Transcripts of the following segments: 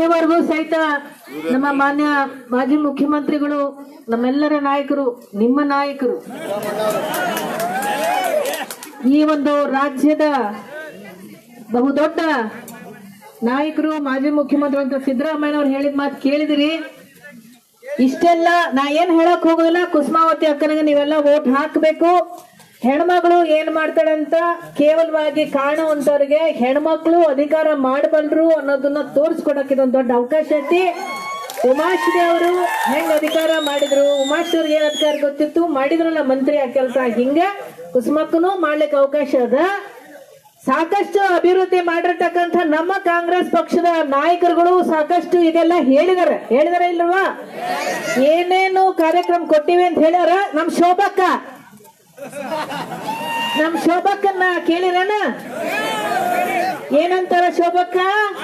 ಇಲ್ಲಿವರೆಗೂ ಸಹಿತ ನಮ್ಮ ಮಾನ್ಯ ಮಾಜಿ ಮುಖ್ಯಮಂತ್ರಿಗಳು ನಮ್ಮೆಲ್ಲರ ನಾಯಕರು ನಿಮ್ಮ ನಾಯಕರು ಈ ಒಂದು ರಾಜ್ಯದ ಬಹುದೊಡ್ಡ ನಾಯಕರು ಮಾಜಿ ಮುಖ್ಯಮಂತ್ರಿ ಅಂತ ಸಿದ್ದರಾಮಯ್ಯ ಅವ್ರು ಹೇಳಿದ ಮಾತು ಕೇಳಿದಿರಿ ಇಷ್ಟೆಲ್ಲ ನಾ ಏನ್ ಹೇಳಕ್ ಹೋಗೋದಿಲ್ಲ ಕುಸುಮಾವತಿ ಅಕ್ಕನಿಗೆ ನೀವೆಲ್ಲ ವೋಟ್ ಹಾಕ್ಬೇಕು ಹೆಣ್ಮಗಳು ಏನ್ ಮಾಡ್ತಾಳಂತ ಕೇವಲವಾಗಿ ಕಾಣುವಂತವ್ರಿಗೆ ಹೆಣ್ಮಕ್ಳು ಅಧಿಕಾರ ಮಾಡಬಲ್ರು ಅನ್ನೋದನ್ನ ತೋರಿಸ್ಕೊಡಕ್ ಇದೊಂದು ದೊಡ್ಡ ಅವಕಾಶ ಐತಿ ಉಮಾಶ್ರೀ ಅವರು ಹೆಂಗ್ ಅಧಿಕಾರ ಮಾಡಿದ್ರು ಉಮಾಶ್ರೀ ಅವ್ರಿಗೆ ಏನ್ ಅಧಿಕಾರ ಗೊತ್ತಿತ್ತು ಮಾಡಿದ್ರಲ್ಲ ಮಂತ್ರಿ ಆ ಕೆಲಸ ಹಿಂಗ ಕುಸುಮಕ್ಕನು ಮಾಡ್ಲಿಕ್ಕೆ ಅವಕಾಶ ಅದ ಸಾಕಷ್ಟು ಅಭಿವೃದ್ಧಿ ಮಾಡಿರ್ತಕ್ಕಂಥ ನಮ್ಮ ಕಾಂಗ್ರೆಸ್ ಪಕ್ಷದ ನಾಯಕರುಗಳು ಸಾಕಷ್ಟು ಇದೆಲ್ಲ ಹೇಳಿದಾರೆ ಹೇಳಿದಾರೆ ಇಲ್ವಾ ಏನೇನು ಕಾರ್ಯಕ್ರಮ ಕೊಟ್ಟಿವಿ ಅಂತ ಹೇಳ್ಯಾರ ನಮ್ ಶೋಭಕ್ಕ ನಮ್ ಶೋಭಕ್ಕನ್ನ ಕೇಳಿರನ ಏನಂತಾರ ಶೋಭಕ್ಕ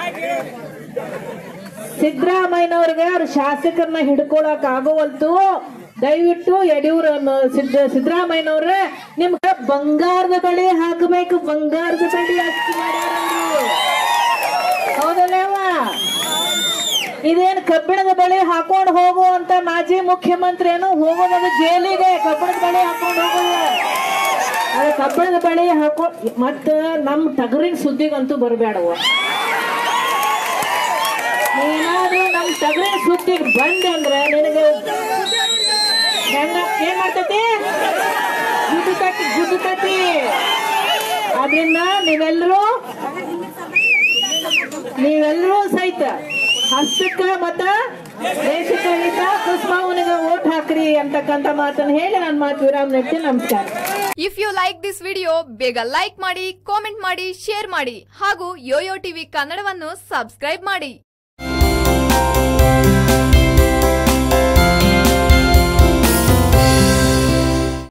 ಸಿದ್ದರಾಮಯ್ಯನವ್ರಿಗೆ ಅವ್ರ ಶಾಸಕರನ್ನ ಹಿಡ್ಕೊಳಕ್ ಆಗೋವಲ್ತು ದಯವಿಟ್ಟು ಯಡಿಯೂರ ಸಿದ್ದ ಸಿದ್ದರಾಮಯ್ಯನವ್ರೆ ನಿಮ್ಗೆ ಬಂಗಾರದ ಬಳಿ ಹಾಕಬೇಕು ಬಂಗಾರದ ಬಳಿ ಅಷ್ಟು ಮಾಡ್ಯಾರ ಅವ್ರು. ಹೌದಲ್ಲವ ಇದೇನ್ ಕಬ್ಬಿಣದ ಬಳಿ ಹಾಕೊಂಡು ಹೋಗುವಂತ ಮಾಜಿ ಮುಖ್ಯಮಂತ್ರಿ ಏನು ಹೋಗೋದು ಜೈಲಿಗೆ ಕಬ್ಬಿಣದ ಬಳಿ ಹಾಕೊಂಡು ಹೋಗೋದು ಅದೇ ಕಬ್ಬಿಣದ ಬಳಿ ಹಾಕೋ ಮತ್ತ ನಮ್ ಟಗರಿನ ಸುದ್ದಿಗಂತೂ ಬರಬೇಡವ ಏನಾದ್ರೂ ನಮ್ ಟಗರಿನ ಸುದ್ದಿಗೆ ಬಂದೆ ಅಂದ್ರೆ ನಿನಗೆ ಹೆಂಗ ಏನ್ ಮಾಡ್ತೈತಿ ಗುದ್ದುತತಿ ಗುದ್ದುತತಿ ಅದರಿಂದ ನೀವೆಲ್ಲರೂ ನೀವೆಲ್ಲರೂ ಸಹಿತ ಹಸ್ತಕ್ಕ ಮತ್ತ ದೇಶಕ್ಕೆ ಹಿತ ಕುಸ್ಮಾವನಿಗೆ ಓಟ್ ಹಾಕ್ರಿ ಅಂತಕ್ಕಂಥ ಮಾತನ್ನ ಹೇಳಿ ನನ್ನ ಮಾತು ವಿರಾಮ ನೀಡ್ತೀನಿ ನಮಸ್ಕಾರ if you like this video ಬೇಗ ಲೈಕ್ ಮಾಡಿ ಕಾಮೆಂಟ್ ಮಾಡಿ ಶೇರ್ ಮಾಡಿ ಹಾಗೂ ಯೋಯೋ ಟಿವಿ ಕನ್ನಡವನ್ನು ಸಬ್ಸ್ಕ್ರೈಬ್ ಮಾಡಿ